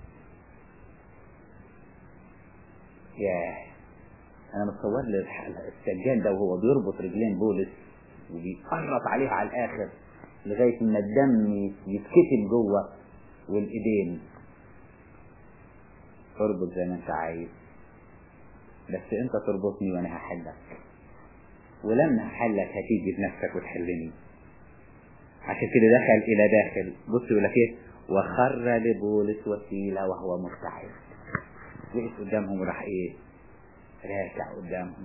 A: ياه أنا متصور لي السجان ده وهو بيربط رجلين بولس وبيقرط عليه على الآخر لغاية ما الدم يتكتل جوه والإيدين اربط زي ما أنت عايز بس انت تربطني وانا هحلك ولما هحلك هتيجي بنفسك وتحلني عشان كده دخل الى داخل بص يقول لك ايه وخر لبولس وسيلة وهو مرتعد وقف قدامهم وراح ايه راكع قدامهم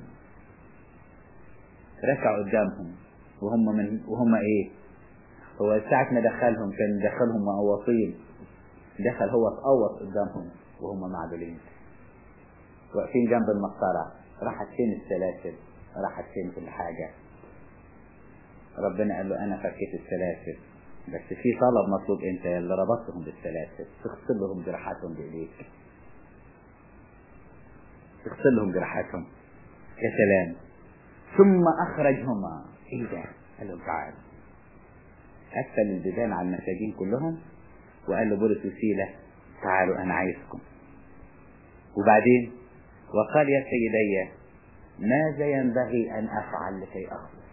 A: راكع قدامهم وهم من وهم ايه هو ساعة ما دخلهم كان دخلهم مقوصين دخل هو اتقوص قدامهم وهم معدولين واقفين جنب المسطرة راحت فين السلاسل راحت فين كل حاجة ربنا قال له انا فكيت السلاسل بس في طلب مطلوب انت اللي ربطتهم بالسلاسل تغسل لهم جراحاتهم بايديك تغسل لهم جراحاتهم يا سلام ثم أخرجهما إيه ده؟ قال لهم تعالوا قفل البيبان على المساجين كلهم وقال له بولس وسيلة تعالوا أنا عايزكم وبعدين وقال يا سيدي ماذا ينبغي أن أفعل لكي أخلص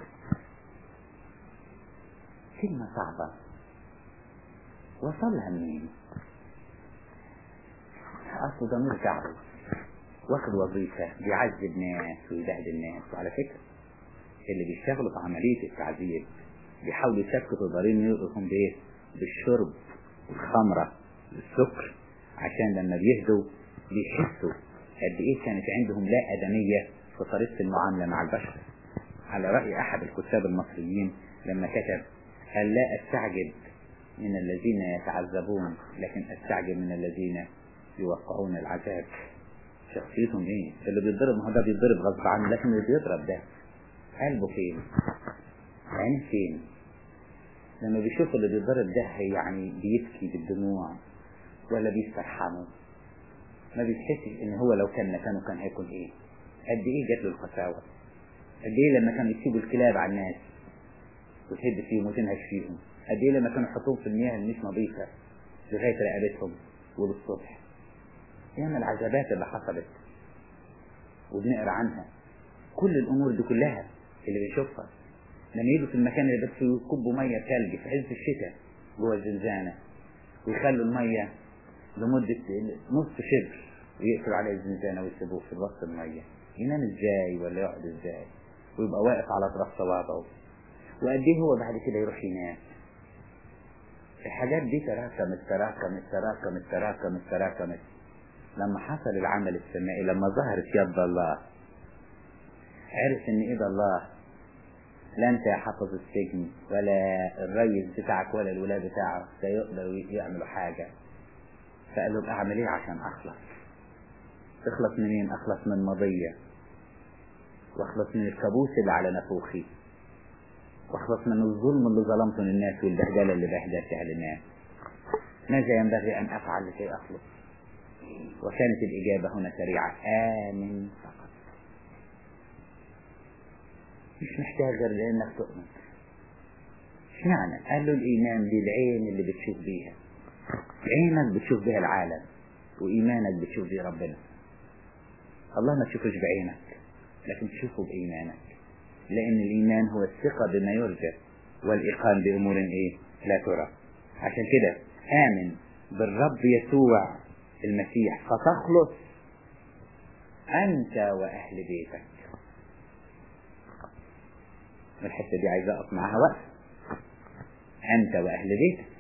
A: كلمة صعبة وصلها منين أصل ضمير شعبي واخد وظيفة بيعذب ناس ويبهدل ناس وعلى فكرة اللي بيشتغلوا في عملية التعذيب بيحاولوا يسكتوا ضرير يرقصهم بايه؟ بالشرب والخمرة والسكر عشان لما بيهدوا بيحسوا قد ايه كانت عندهم لا ادمية في طريقة المعاملة مع البشر على رأي احد الكتاب المصريين لما كتب قال لا استعجب من الذين يتعذبون لكن استعجب من الذين يوقعون العذاب شخصيتهم ايه اللي بيتضرب ما هو ده بيتضرب غصب عنه لكن اللي بيضرب ده قلبه فين عينه فين لما بيشوف اللي بيتضرب ده يعني بيبكي بالدموع ولا بيسترحمه ما بيتحسش ان هو لو كان مكانه كان هيكون ايه قد ايه جات له القساوة قد ايه لما كانوا يسيبوا الكلاب على الناس وتهد فيهم وتنهش فيهم قد ايه لما كانوا يحطوهم في المياه اللي مش نظيفة لغاية رقبتهم وللصبح ياما العذابات اللي حصلت وبنقرا عنها كل الامور دي كلها اللي بنشوفها لما يجوا في المكان اللي بس يكبوا ميه ثلج في عز الشتاء جوه الزنزانه ويخلوا الميه لمده نص شبر ويقفلوا عليه الزنزانه ويسيبوه في وسط الميه ينام ازاي ولا يقعد ازاي ويبقى واقف على اطراف صوابعه وقد ايه هو بعد كده يروح ينام الحاجات دي تراكمت تراكمت تراكمت تراكمت تراكمت لما حصل العمل السمائي لما ظهرت يد الله عرف ان ايد الله لا انت يا حافظ السجن ولا الريس بتاعك ولا الولاد بتاعك سيقدروا يعملوا حاجة فقال له اعمل ايه عشان اخلص تخلص منين اخلص من مضية واخلص من الكابوس اللي على نفوخي واخلص من الظلم اللي ظلمته للناس والبهدله اللي بهدلتها للناس ماذا ينبغي ان افعل لكي اخلص وكانت الاجابه هنا سريعه امن فقط مش محتاج غير لانك تؤمن اشمعنى قال له الايمان دي العين اللي بتشوف بيها عينك بتشوف بيها العالم وايمانك بتشوف بيه ربنا الله ما تشوفوش بعينك لكن تشوفه بايمانك لأن الإيمان هو الثقة بما يرجى والإيقان بأمور إيه لا ترى عشان كده آمن بالرب يسوع المسيح فتخلص أنت وأهل بيتك الحتة دي عايز أقف معاها وقت أنت وأهل بيتك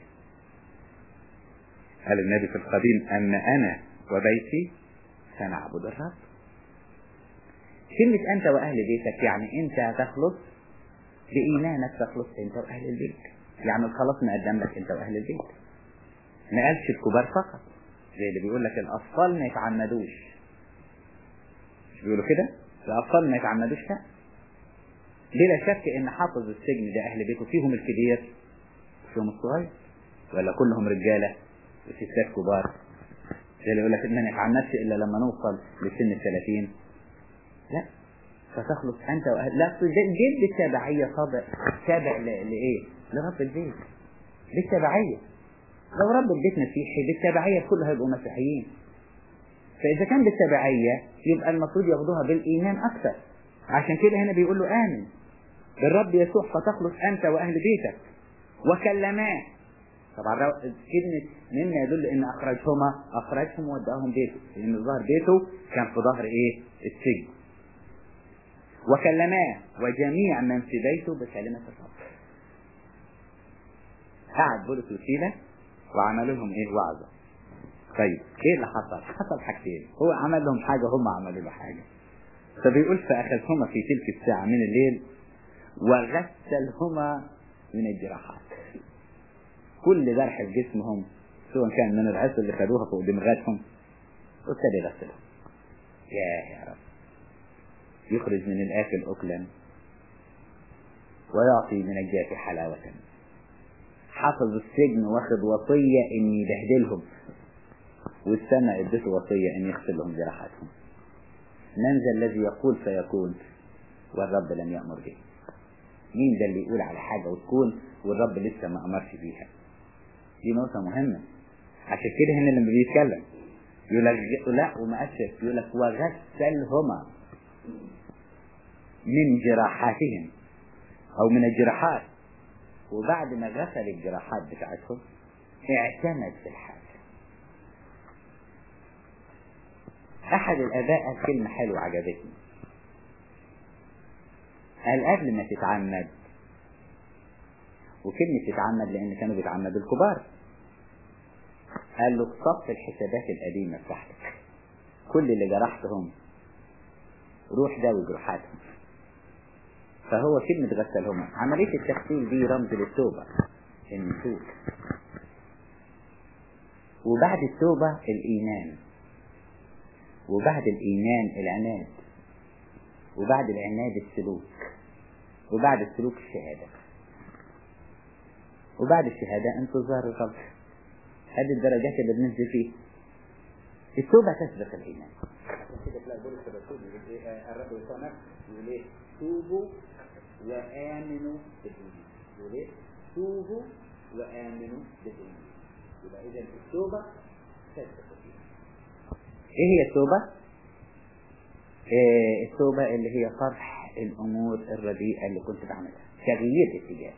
A: قال النبي في القديم أما أنا وبيتي سنعبد الرب كلمة أنت وأهل بيتك يعني أنت هتخلص بإيمانك تخلص أنت وأهل البيت يعني الخلاص مقدم لك أنت وأهل البيت ما قالش الكبار فقط زي اللي بيقول لك الأطفال ما يتعمدوش مش بيقولوا كده الأطفال ما يتعمدوش لا بلا شك إن حافظ السجن ده أهل بيته فيهم الكبير وفيهم الصغير ولا كلهم رجالة وستات كبار زي اللي يقول لك ما نتعمدش إلا لما نوصل لسن الثلاثين لا فتخلص انت وأهل لا دي بالتبعية طابع تابع لايه لرب البيت بالتبعية لو رب البيت مسيحي بالتبعية كله هيبقوا مسيحيين فإذا كان بالتبعية يبقى المفروض ياخدوها بالإيمان أكثر عشان كده هنا بيقول له آمن بالرب يسوع فتخلص أنت وأهل بيتك وكلماه طبعا كلمة مما يدل ان اخرجهما اخرجهم وداهم بيته لان ظهر بيته كان في ظهر ايه السجن وكلماه وجميع من في بيته بكلمة الرب قعد بولس وسيلة وعملوا لهم ايه وعظة طيب ايه اللي حصل حصل حاجتين هو عمل لهم حاجة هم عملوا له حاجة فبيقول فأخذهما في تلك الساعة من الليل وغسلهما من الجراحات كل جرح في جسمهم سواء كان من العسل اللي خدوها فوق دماغاتهم وابتدى يغسلهم يا يا رب يخرج من الآكل أكلا ويعطي من الجاف حلاوة حافظ السجن واخد وصية ان يبهدلهم والسماء ادته وصية ان يغسل لهم جراحاتهم من ذا الذي يقول فيكون والرب لم يأمر به مين ده اللي يقول على حاجة وتكون والرب لسه ما أمرش بيها دي نقطة مهمة عشان كده هنا لما بيتكلم يقول لك لا وما أشرف يقول لك وغسلهما من جراحاتهم أو من الجراحات وبعد ما غسل الجراحات بتاعتهم اعتمد في الحاجة أحد الآباء قال كلمة حلوة عجبتني قال قبل ما تتعمد وكلمة تتعمد لأن كانوا بيتعمدوا الكبار قال له صف الحسابات القديمة بتاعتك كل اللي جرحتهم روح داوي جروحاتهم فهو كلمة غسلهما عملية التغسيل دي رمز للتوبة النسوك وبعد التوبة الإيمان وبعد الإيمان العناد وبعد العناد السلوك وبعد السلوك الشهادة وبعد الشهادة انتظار الرب هذه الدرجات اللي بننزل فيها التوبة تسبق الإيمان كده تلاقي بولس الرسول الرب يسوع نفسه يقول ايه توبوا وآمنوا بالإيمان يقول ايه توبوا وآمنوا بالإيمان يبقى إذا التوبة تسبق الإيمان إيه هي التوبة؟ إيه التوبة اللي هي طرح الأمور الرديئة اللي كنت بعملها تغيير اتجاه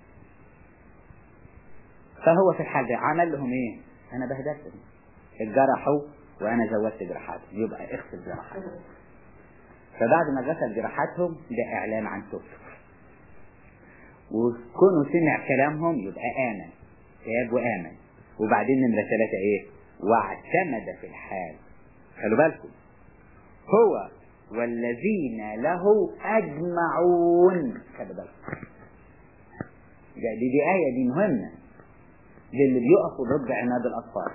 A: فهو في الحال ده عمل لهم ايه انا بهدلتهم اتجرحوا وانا زودت جراحاتهم يبقى اغسل جراحاتهم فبعد ما غسل جراحاتهم ده اعلان عن توبته وكونه سمع كلامهم يبقى امن تاب وامن وبعدين نمرة ثلاثة ايه واعتمد في الحال خلوا بالكم هو والذين له اجمعون خلوا بالكم دي دي آية دي مهمة للي بيقفوا ضد عناد الأطفال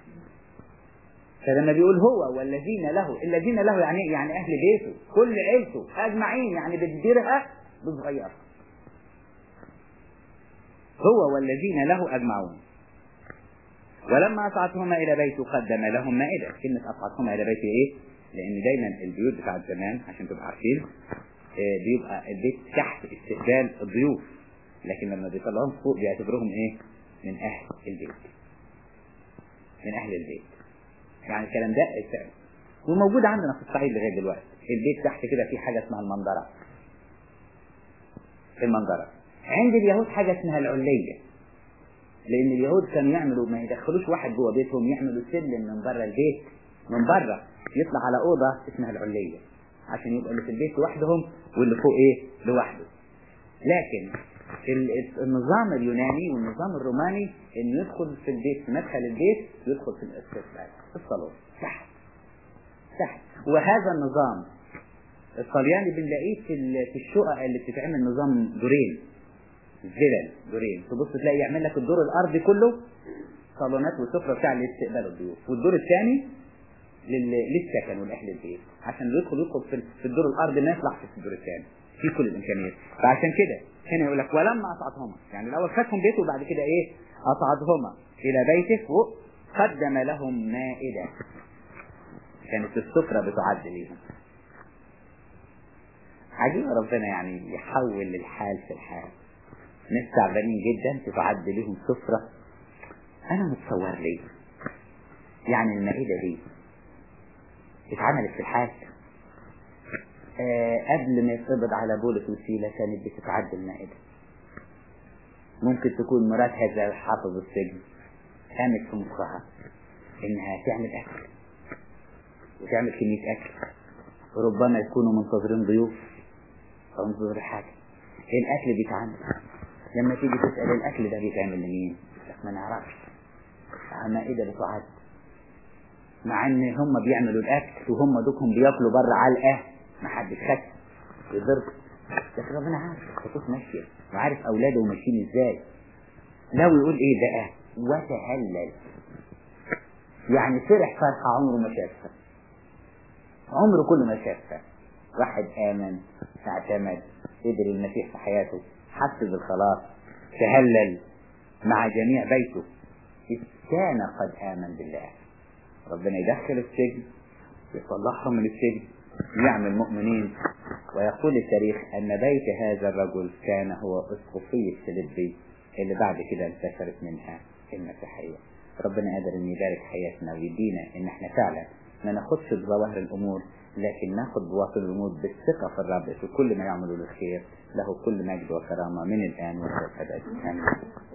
A: فلما بيقول هو والذين له الذين له يعني يعني أهل بيته كل عيلته أجمعين يعني بتديرها بصغيرها هو والذين له أجمعون ولما أصعدهما إلى بيته قدم لهم مائدة كلمة أصعدهما إلى بيته إيه؟ لأن دايما البيوت بتاعت زمان عشان تبقى عارفين بيبقى البيت تحت استقبال الضيوف لكن لما بيطلعوهم فوق بيعتبروهم إيه؟ من أهل البيت من أهل البيت يعني الكلام ده الفعل وموجود عندنا في الصعيد لغاية دلوقتي البيت تحت كده في حاجة اسمها المنظرة المنظرة عند اليهود حاجة اسمها العلية لأن اليهود كانوا يعملوا ما يدخلوش واحد جوه بيتهم يعملوا سلم من بره البيت من بره يطلع على أوضة اسمها العلية عشان يبقى اللي في البيت لوحدهم واللي فوق ايه لوحده لكن النظام اليوناني والنظام الروماني انه يدخل في البيت في مدخل البيت يدخل في الاستقبال في الصالون تحت تحت وهذا النظام الطلياني بنلاقيه في في الشقق اللي بتتعمل نظام دورين فيلل دورين تبص تلاقي يعمل لك الدور الارضي كله صالونات وسفره بتاع لاستقبال الضيوف والدور الثاني للسكن والاهل البيت عشان يدخل يدخل في الدور الارضي ما يطلعش في الدور الثاني في كل الامكانيات فعشان كده هنا يقول لك ولما اصعدهما يعني الاول خدهم بيته وبعد كده ايه اصعدهما الى بيته فوق قدم لهم مائده كانت السفره بتعد ليهم عجيب ربنا يعني يحول الحال في الحال ناس تعبانين جدا تتعد لهم سفره انا متصور ليه يعني المائده دي اتعملت في الحال آه قبل ما يتقبض على بولس وسيلة كانت بتتعدى المائدة ممكن تكون مرات هذا حافظ السجن قامت في مخها انها تعمل اكل وتعمل كمية اكل وربما يكونوا منتظرين ضيوف او منتظر حاجة الاكل بيتعمل لما تيجي تسأل الاكل ده بيتعمل لمين ما نعرفش مائدة بتعد مع ان هم بيعملوا الاكل وهم دوكهم بياكلوا بره علقه ما حدش خد يضرب لكن ربنا عارف الخطوط ماشيه وعارف اولاده ماشيين ازاي لو يقول ايه بقى وتهلل يعني فرح فرحه عمره ما شافها عمره كله ما شافها واحد امن اعتمد قدر المسيح في حياته حس بالخلاص تهلل مع جميع بيته إذ كان قد آمن بالله ربنا يدخل السجن يطلعهم من السجن يعمل مؤمنين ويقول التاريخ أن بيت هذا الرجل كان هو أسقفية فيليبي اللي بعد كده انتشرت منها المسيحية ربنا قادر أن يبارك حياتنا ويدينا أن احنا فعلا ما ناخدش بظواهر الأمور لكن ناخد بواطن الأمور بالثقة في الرب في كل ما يعمل للخير له كل مجد وكرامة من الآن وإلى الأبد آمين